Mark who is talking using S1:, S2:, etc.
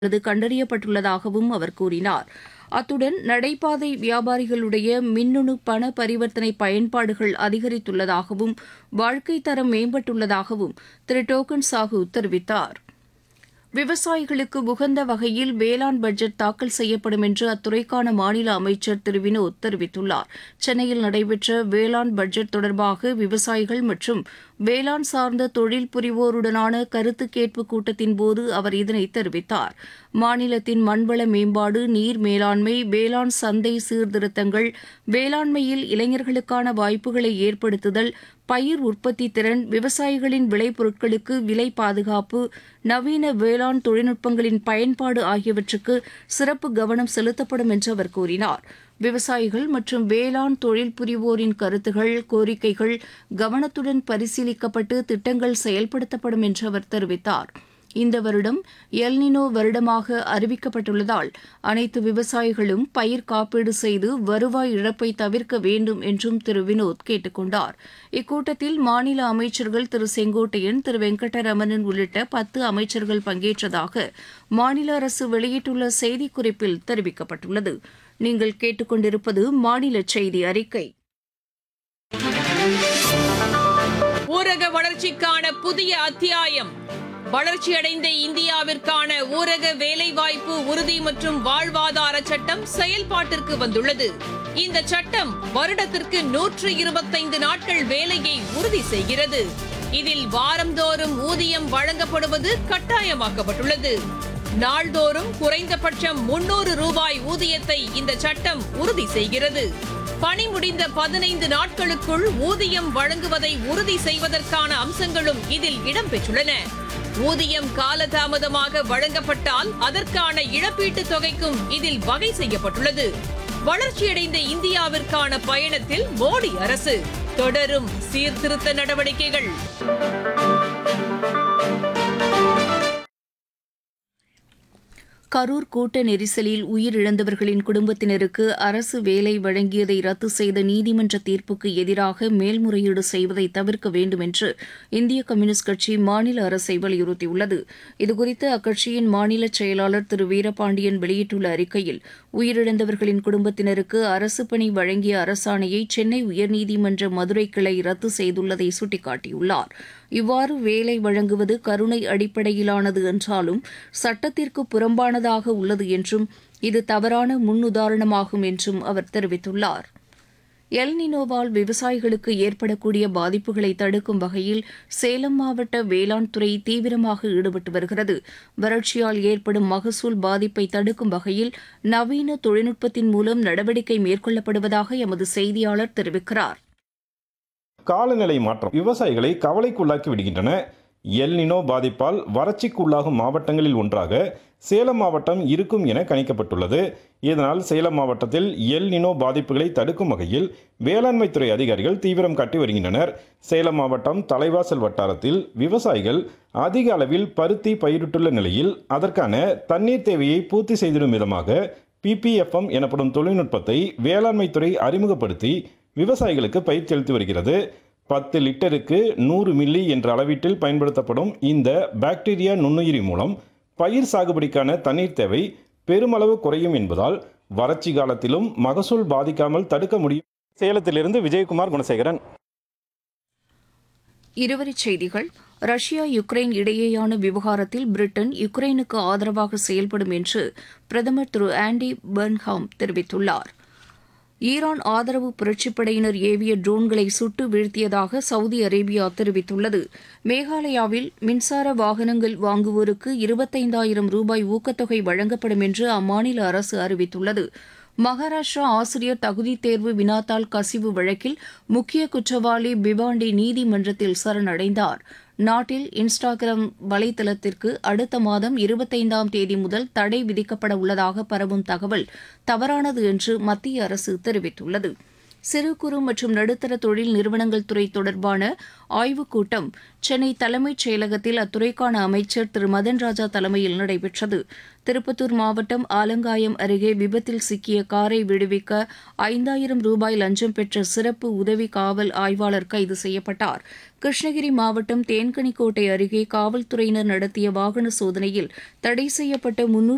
S1: உள்ளது கண்டறியப்பட்டுள்ளதாகவும் அவர் கூறினார் அத்துடன் நடைபாதை வியாபாரிகளுடைய மின்னணு பண பரிவர்த்தனை பயன்பாடுகள் அதிகரித்துள்ளதாகவும் வாழ்க்கை தரம் மேம்பட்டுள்ளதாகவும் திரு டோக்கன் சாஹூ தெரிவித்தார் விவசாயிகளுக்கு உகந்த வகையில் வேளாண் பட்ஜெட் தாக்கல் செய்யப்படும் என்று அத்துறைக்கான மாநில அமைச்சர் திரு வினோத் தெரிவித்துள்ளார் சென்னையில் நடைபெற்ற வேளாண் பட்ஜெட் தொடர்பாக விவசாயிகள் மற்றும் வேளாண் சார்ந்த தொழில் புரிவோருடனான கருத்து கேட்பு கூட்டத்தின்போது அவர் இதனை தெரிவித்தார் மாநிலத்தின் மண்வள மேம்பாடு நீர் மேலாண்மை வேளாண் சந்தை சீர்திருத்தங்கள் வேளாண்மையில் இளைஞர்களுக்கான வாய்ப்புகளை ஏற்படுத்துதல் பயிர் உற்பத்தி திறன் விவசாயிகளின் விளைபொருட்களுக்கு விலை பாதுகாப்பு நவீன வேளாண் தொழில்நுட்பங்களின் பயன்பாடு ஆகியவற்றுக்கு சிறப்பு கவனம் செலுத்தப்படும் என்று அவர் கூறினார் விவசாயிகள் மற்றும் வேளாண் தொழில் புரிவோரின் கருத்துகள் கோரிக்கைகள் கவனத்துடன் பரிசீலிக்கப்பட்டு திட்டங்கள் செயல்படுத்தப்படும் என்று அவர் தெரிவித்தார் இந்த வருடம் எல்னினோ வருடமாக அறிவிக்கப்பட்டுள்ளதால் அனைத்து விவசாயிகளும் பயிர் காப்பீடு செய்து வருவாய் இழப்பை தவிர்க்க வேண்டும் என்றும் திரு வினோத் கேட்டுக் கொண்டார் இக்கூட்டத்தில் மாநில அமைச்சர்கள் திரு செங்கோட்டையன் திரு வெங்கடரமணன் உள்ளிட்ட பத்து அமைச்சர்கள் பங்கேற்றதாக மாநில அரசு வெளியிட்டுள்ள செய்திக்குறிப்பில் தெரிவிக்கப்பட்டுள்ளது நீங்கள் கேட்டுக்கொண்டிருப்பது மாநில செய்தி அறிக்கை
S2: ஊரக வளர்ச்சிக்கான புதிய அத்தியாயம் வளர்ச்சியடைந்த இந்தியாவிற்கான ஊரக வேலைவாய்ப்பு உறுதி மற்றும் வாழ்வாதார சட்டம் செயல்பாட்டிற்கு வந்துள்ளது இந்த சட்டம் வருடத்திற்கு நூற்று இருபத்தைந்து நாட்கள் வேலையை உறுதி செய்கிறது இதில் வாரந்தோறும் ஊதியம் வழங்கப்படுவது கட்டாயமாக்கப்பட்டுள்ளது நாள்தோறும் குறைந்தபட்சம் முன்னூறு ரூபாய் ஊதியத்தை இந்த சட்டம் உறுதி செய்கிறது பணி முடிந்த பதினைந்து நாட்களுக்குள் ஊதியம் வழங்குவதை உறுதி செய்வதற்கான அம்சங்களும் இதில் இடம்பெற்றுள்ளன ஊதியம் காலதாமதமாக வழங்கப்பட்டால் அதற்கான இழப்பீட்டுத் தொகைக்கும் இதில் வகை செய்யப்பட்டுள்ளது வளர்ச்சியடைந்த இந்தியாவிற்கான பயணத்தில் மோடி அரசு தொடரும் சீர்திருத்த நடவடிக்கைகள்
S1: கரூர் கூட்ட நெரிசலில் உயிரிழந்தவர்களின் குடும்பத்தினருக்கு அரசு வேலை வழங்கியதை ரத்து செய்த நீதிமன்ற தீர்ப்புக்கு எதிராக மேல்முறையீடு செய்வதை தவிர்க்க வேண்டும் என்று இந்திய கம்யூனிஸ்ட் கட்சி மாநில அரசை வலியுறுத்தியுள்ளது இதுகுறித்து அக்கட்சியின் மாநில செயலாளர் திரு வீரபாண்டியன் வெளியிட்டுள்ள அறிக்கையில் உயிரிழந்தவர்களின் குடும்பத்தினருக்கு அரசு பணி வழங்கிய அரசாணையை சென்னை உயர்நீதிமன்ற மதுரை கிளை ரத்து செய்துள்ளதை சுட்டிக்காட்டியுள்ளார் இவ்வாறு வேலை வழங்குவது கருணை அடிப்படையிலானது என்றாலும் சட்டத்திற்கு புறம்பானதாக உள்ளது என்றும் இது தவறான முன்னுதாரணமாகும் என்றும் அவர் தெரிவித்துள்ளார் எல் நினோவால் விவசாயிகளுக்கு ஏற்படக்கூடிய பாதிப்புகளை தடுக்கும் வகையில் சேலம் மாவட்ட வேளாண் துறை தீவிரமாக ஈடுபட்டு வருகிறது வறட்சியால் ஏற்படும் மகசூல் பாதிப்பை தடுக்கும் வகையில் நவீன தொழில்நுட்பத்தின் மூலம் நடவடிக்கை மேற்கொள்ளப்படுவதாக எமது செய்தியாளர் தெரிவிக்கிறார்
S3: காலநிலை மாற்றம் விவசாயிகளை கவலைக்குள்ளாக்கி விடுகின்றன எல்னினோ பாதிப்பால் வறட்சிக்குள்ளாகும் மாவட்டங்களில் ஒன்றாக சேலம் மாவட்டம் இருக்கும் என கணிக்கப்பட்டுள்ளது இதனால் சேலம் மாவட்டத்தில் எல்னினோ பாதிப்புகளை தடுக்கும் வகையில் வேளாண்மைத்துறை அதிகாரிகள் தீவிரம் காட்டி வருகின்றனர் சேலம் மாவட்டம் தலைவாசல் வட்டாரத்தில் விவசாயிகள் அதிக அளவில் பருத்தி பயிரிட்டுள்ள நிலையில் அதற்கான தண்ணீர் தேவையை பூர்த்தி செய்திடும் விதமாக பிபிஎஃப்எம் எனப்படும் தொழில்நுட்பத்தை வேளாண்மைத்துறை அறிமுகப்படுத்தி விவசாயிகளுக்கு பயிற்சி அளித்து வருகிறது பத்து லிட்டருக்கு நூறு மில்லி என்ற அளவீட்டில் பயன்படுத்தப்படும் இந்த பாக்டீரியா நுண்ணுயிரி மூலம் பயிர் சாகுபடிக்கான தண்ணீர் தேவை பெருமளவு குறையும் என்பதால் வறட்சி காலத்திலும் மகசூல் பாதிக்காமல் தடுக்க முடியும் சேலத்திலிருந்து விஜயகுமார் குணசேகரன்
S1: இருவரிச் செய்திகள் ரஷ்யா யுக்ரைன் இடையேயான விவகாரத்தில் பிரிட்டன் யுக்ரைனுக்கு ஆதரவாக செயல்படும் என்று பிரதமர் திரு ஆண்டி பெர்ன்ஹாம் தெரிவித்துள்ளார் ஈரான் ஆதரவு புரட்சிப்படையினர் ஏவிய ட்ரோன்களை சுட்டு வீழ்த்தியதாக சவுதி அரேபியா தெரிவித்துள்ளது மேகாலயாவில் மின்சார வாகனங்கள் வாங்குவோருக்கு இருபத்தைந்தாயிரம் ரூபாய் ஊக்கத்தொகை வழங்கப்படும் என்று அம்மாநில அரசு அறிவித்துள்ளது மகாராஷ்டிரா ஆசிரியர் தகுதித் தேர்வு வினாத்தாள் கசிவு வழக்கில் முக்கிய குற்றவாளி பிவாண்டி நீதிமன்றத்தில் சரணடைந்தார் நாட்டில் இன்ஸ்டாகிராம் வலைதளத்திற்கு அடுத்த மாதம் இருபத்தைந்தாம் தேதி முதல் தடை விதிக்கப்பட உள்ளதாக பரவும் தகவல் தவறானது என்று மத்திய அரசு தெரிவித்துள்ளது சிறு குறு மற்றும் நடுத்தர தொழில் நிறுவனங்கள் துறை தொடர்பான ஆய்வுக் கூட்டம் சென்னை தலைமைச் செயலகத்தில் அத்துறைக்கான அமைச்சர் திரு மதன் ராஜா தலைமையில் நடைபெற்றது திருப்பத்தூர் மாவட்டம் ஆலங்காயம் அருகே விபத்தில் சிக்கிய காரை விடுவிக்க ஐந்தாயிரம் ரூபாய் லஞ்சம் பெற்ற சிறப்பு உதவி காவல் ஆய்வாளர் கைது செய்யப்பட்டார் கிருஷ்ணகிரி மாவட்டம் தேன்கனிக்கோட்டை அருகே காவல்துறையினர் நடத்திய வாகன சோதனையில் தடை செய்யப்பட்ட முன்னூற்று